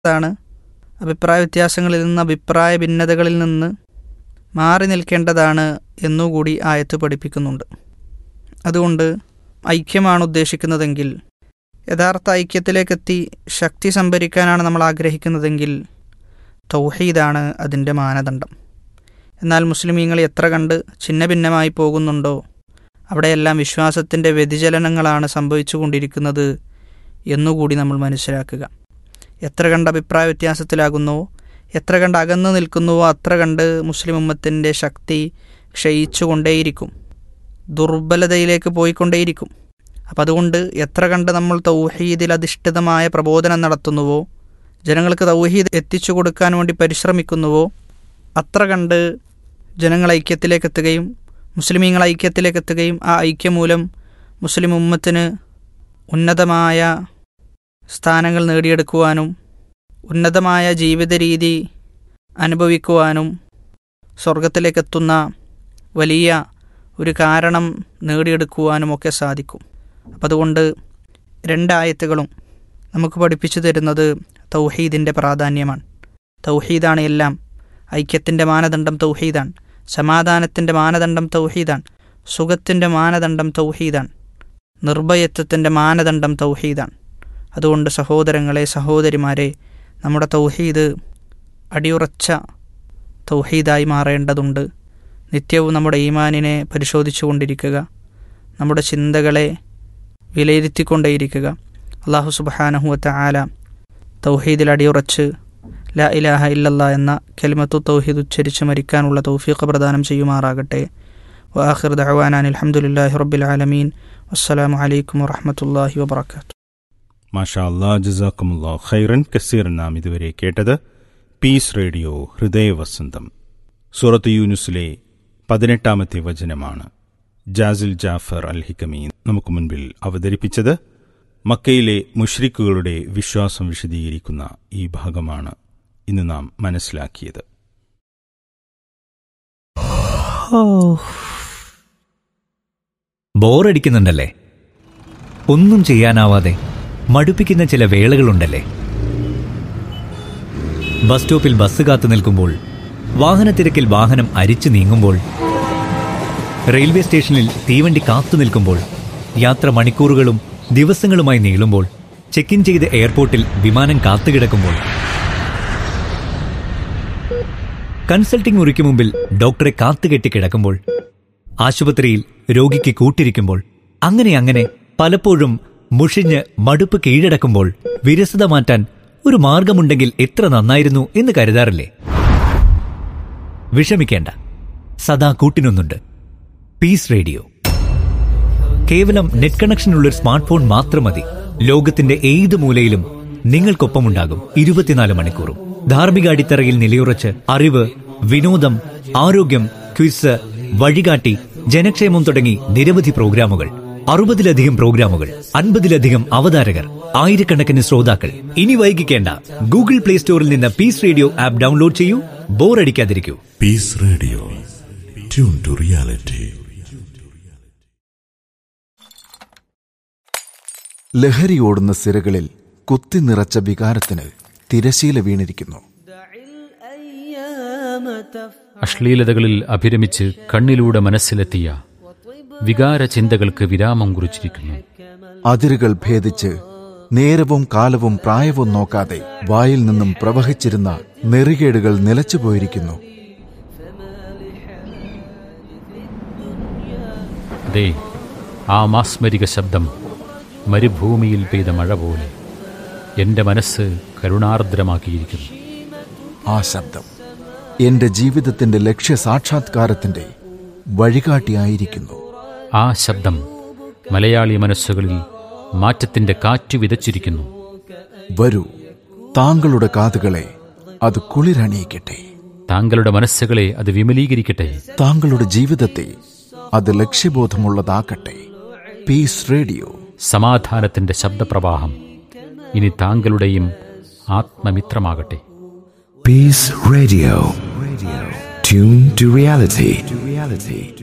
താണ് അഭിപ്രായ വ്യത്യാസങ്ങളിൽ നിന്ന് അഭിപ്രായ ഭിന്നതകളിൽ നിന്ന് മാറി നിൽക്കേണ്ടതാണ് എന്നുകൂടി ആയത്ത് പഠിപ്പിക്കുന്നുണ്ട് അതുകൊണ്ട് ഐക്യമാണ് ഉദ്ദേശിക്കുന്നതെങ്കിൽ യഥാർത്ഥ ഐക്യത്തിലേക്കെത്തി ശക്തി സംഭരിക്കാനാണ് നമ്മൾ ആഗ്രഹിക്കുന്നതെങ്കിൽ തൗഹീദാണ് അതിൻ്റെ മാനദണ്ഡം എന്നാൽ മുസ്ലിമീങ്ങൾ എത്ര കണ്ട് ഛിന്ന ഭിന്നമായി പോകുന്നുണ്ടോ അവിടെയെല്ലാം വിശ്വാസത്തിൻ്റെ വ്യതിചലനങ്ങളാണ് സംഭവിച്ചു കൊണ്ടിരിക്കുന്നത് എന്നുകൂടി നമ്മൾ മനസ്സിലാക്കുക എത്ര കണ്ട് അഭിപ്രായ വ്യത്യാസത്തിലാകുന്നുവോ എത്ര കണ്ട് അകന്നു നിൽക്കുന്നുവോ അത്ര കണ്ട് മുസ്ലിം ഉമ്മത്തിൻ്റെ ശക്തി ക്ഷയിച്ചു കൊണ്ടേയിരിക്കും ദുർബലതയിലേക്ക് പോയിക്കൊണ്ടേയിരിക്കും അപ്പം അതുകൊണ്ട് എത്ര കണ്ട് നമ്മൾ തൗഹീദിൽ അധിഷ്ഠിതമായ പ്രബോധനം നടത്തുന്നുവോ ജനങ്ങൾക്ക് തൗഹീദ് എത്തിച്ചു കൊടുക്കാൻ വേണ്ടി പരിശ്രമിക്കുന്നുവോ അത്ര കണ്ട് ജനങ്ങൾ ഐക്യത്തിലേക്ക് എത്തുകയും മുസ്ലിമീങ്ങൾ ഐക്യത്തിലേക്ക് എത്തുകയും ആ ഐക്യം മൂലം മുസ്ലിം ഉമ്മത്തിന് ഉന്നതമായ സ്ഥാനങ്ങൾ നേടിയെടുക്കുവാനും ഉന്നതമായ ജീവിത രീതി അനുഭവിക്കുവാനും സ്വർഗത്തിലേക്കെത്തുന്ന വലിയ ഒരു കാരണം നേടിയെടുക്കുവാനുമൊക്കെ സാധിക്കും അപ്പം അതുകൊണ്ട് രണ്ടായത്തുകളും നമുക്ക് പഠിപ്പിച്ചു തരുന്നത് തൗഹീദിൻ്റെ പ്രാധാന്യമാണ് തൗഹീദാണ് എല്ലാം ഐക്യത്തിൻ്റെ മാനദണ്ഡം തൗഹീദാണ് സമാധാനത്തിൻ്റെ മാനദണ്ഡം തൗഹീദാണ് സുഖത്തിൻ്റെ മാനദണ്ഡം തൗഹീദാണ് നിർഭയത്വത്തിൻ്റെ മാനദണ്ഡം തൗഹീദാണ് അതുകൊണ്ട് സഹോദരങ്ങളെ സഹോദരിമാരെ നമ്മുടെ തൗഹീദ് അടിയുറച്ച തൗഹീദായി മാറേണ്ടതുണ്ട് നിത്യവും നമ്മുടെ ഈമാനിനെ പരിശോധിച്ചു കൊണ്ടിരിക്കുക നമ്മുടെ ചിന്തകളെ വിലയിരുത്തിക്കൊണ്ടേയിരിക്കുക അള്ളാഹു സുബഹാനഹുവത്ത ആല തൗഹീദിൽ അടിയുറച്ച് ലാ ഇലാഹ ഇല്ലല്ല എന്ന കെലിമത്തു തൗഹീദ് ഉച്ചരിച്ച് മരിക്കാനുള്ള തൗഫീഖ് പ്രദാനം ചെയ്യുമാറാകട്ടെ വാഹിർ ദഹവാനാൻ അലഹമുല്ലാഹി റബ്ബിൽ ആലമീൻ അസ്സലാമു അലൈക്കും വറഹമത്തല്ലാഹി വബർക്കാത്തു മാഷാ അല്ലാ ജസാക്കുമുല്ലാ ഖൈറൻ കസീർ നാം ഇതുവരെ കേട്ടത് പീസ് റേഡിയോ ഹൃദയവസന്തം സൂറത്ത് യൂനുസിലെ പതിനെട്ടാമത്തെ വചനമാണ് ജാസിൽ ജാഫർ അൽ ഹിക്കമി നമുക്ക് മുൻപിൽ അവതരിപ്പിച്ചത് മക്കയിലെ മുഷ്രിക്കുകളുടെ വിശ്വാസം വിശദീകരിക്കുന്ന ഈ ഭാഗമാണ് ഇന്ന് നാം മനസ്സിലാക്കിയത് ബോറടിക്കുന്നുണ്ടല്ലേ ഒന്നും ചെയ്യാനാവാതെ മടുപ്പിക്കുന്ന ചില വേളകളുണ്ടല്ലേ ബസ് സ്റ്റോപ്പിൽ ബസ് കാത്തു നിൽക്കുമ്പോൾ വാഹനത്തിരക്കിൽ വാഹനം അരിച്ചു നീങ്ങുമ്പോൾ റെയിൽവേ സ്റ്റേഷനിൽ തീവണ്ടി കാത്തു നിൽക്കുമ്പോൾ യാത്ര മണിക്കൂറുകളും ദിവസങ്ങളുമായി നീളുമ്പോൾ ചെക്ക് ഇൻ ചെയ്ത് എയർപോർട്ടിൽ വിമാനം കാത്തുകിടക്കുമ്പോൾ കൺസൾട്ടിംഗ് മുറിക്ക് മുമ്പിൽ ഡോക്ടറെ കാത്തുകെട്ടി കിടക്കുമ്പോൾ ആശുപത്രിയിൽ രോഗിക്ക് കൂട്ടിരിക്കുമ്പോൾ അങ്ങനെ അങ്ങനെ പലപ്പോഴും മുഷിഞ്ഞ് മടുപ്പ് കീഴടക്കുമ്പോൾ വിരസത മാറ്റാൻ ഒരു മാർഗമുണ്ടെങ്കിൽ എത്ര നന്നായിരുന്നു എന്ന് കരുതാറില്ലേ വിഷമിക്കേണ്ട സദാ കൂട്ടിനൊന്നുണ്ട് പീസ് റേഡിയോ കേവലം നെറ്റ് കണക്ഷനുള്ള ഒരു സ്മാർട്ട് ഫോൺ മാത്രം മതി ലോകത്തിന്റെ ഏത് മൂലയിലും നിങ്ങൾക്കൊപ്പമുണ്ടാകും ഇരുപത്തിനാല് മണിക്കൂറും ധാർമ്മിക അടിത്തറയിൽ നിലയുറച്ച് അറിവ് വിനോദം ആരോഗ്യം ക്വിസ് വഴികാട്ടി ജനക്ഷേമം തുടങ്ങി നിരവധി പ്രോഗ്രാമുകൾ അറുപതിലധികം പ്രോഗ്രാമുകൾ അൻപതിലധികം അവതാരകർ ആയിരക്കണക്കിന് ശ്രോതാക്കൾ ഇനി വൈകിക്കേണ്ട ഗൂഗിൾ പ്ലേ സ്റ്റോറിൽ നിന്ന് പീസ് റേഡിയോ ആപ്പ് ഡൗൺലോഡ് ചെയ്യൂ ബോറടിക്കാതിരിക്കൂ Peace Radio. Tune to reality. ലഹരിയോടുന്ന സിരകളിൽ കുത്തി നിറച്ച വികാരത്തിന് തിരശീല വീണിരിക്കുന്നു അശ്ലീലതകളിൽ അഭിരമിച്ച് കണ്ണിലൂടെ മനസ്സിലെത്തിയ വികാര ചിന്തകൾക്ക് വിരാമം കുറിച്ചിരിക്കുന്നു അതിരുകൾ ഭേദിച്ച് നേരവും കാലവും പ്രായവും നോക്കാതെ വായിൽ നിന്നും പ്രവഹിച്ചിരുന്ന നെറികേടുകൾ നിലച്ചുപോയിരിക്കുന്നു അതെ ആ മാസ്മരിക ശബ്ദം മരുഭൂമിയിൽ പെയ്ത മഴ പോലെ എൻ്റെ മനസ്സ് കരുണാർദ്രമാക്കിയിരിക്കുന്നു ആ ശബ്ദം എന്റെ ജീവിതത്തിന്റെ ലക്ഷ്യ സാക്ഷാത്കാരത്തിന്റെ വഴികാട്ടിയായിരിക്കുന്നു ആ ശബ്ദം മലയാളി മനസ്സുകളിൽ മാറ്റത്തിൻ്റെ കാറ്റ് വിതച്ചിരിക്കുന്നു വരൂ താങ്കളുടെ കാതുകളെ അത് കുളിരണിയിക്കട്ടെ താങ്കളുടെ മനസ്സുകളെ അത് വിമലീകരിക്കട്ടെ താങ്കളുടെ ജീവിതത്തെ അത് ലക്ഷ്യബോധമുള്ളതാക്കട്ടെ പീസ് റേഡിയോ സമാധാനത്തിൻ്റെ ശബ്ദപ്രവാഹം ഇനി താങ്കളുടെയും ആത്മമിത്രമാകട്ടെ Peace Radio. Tune to reality.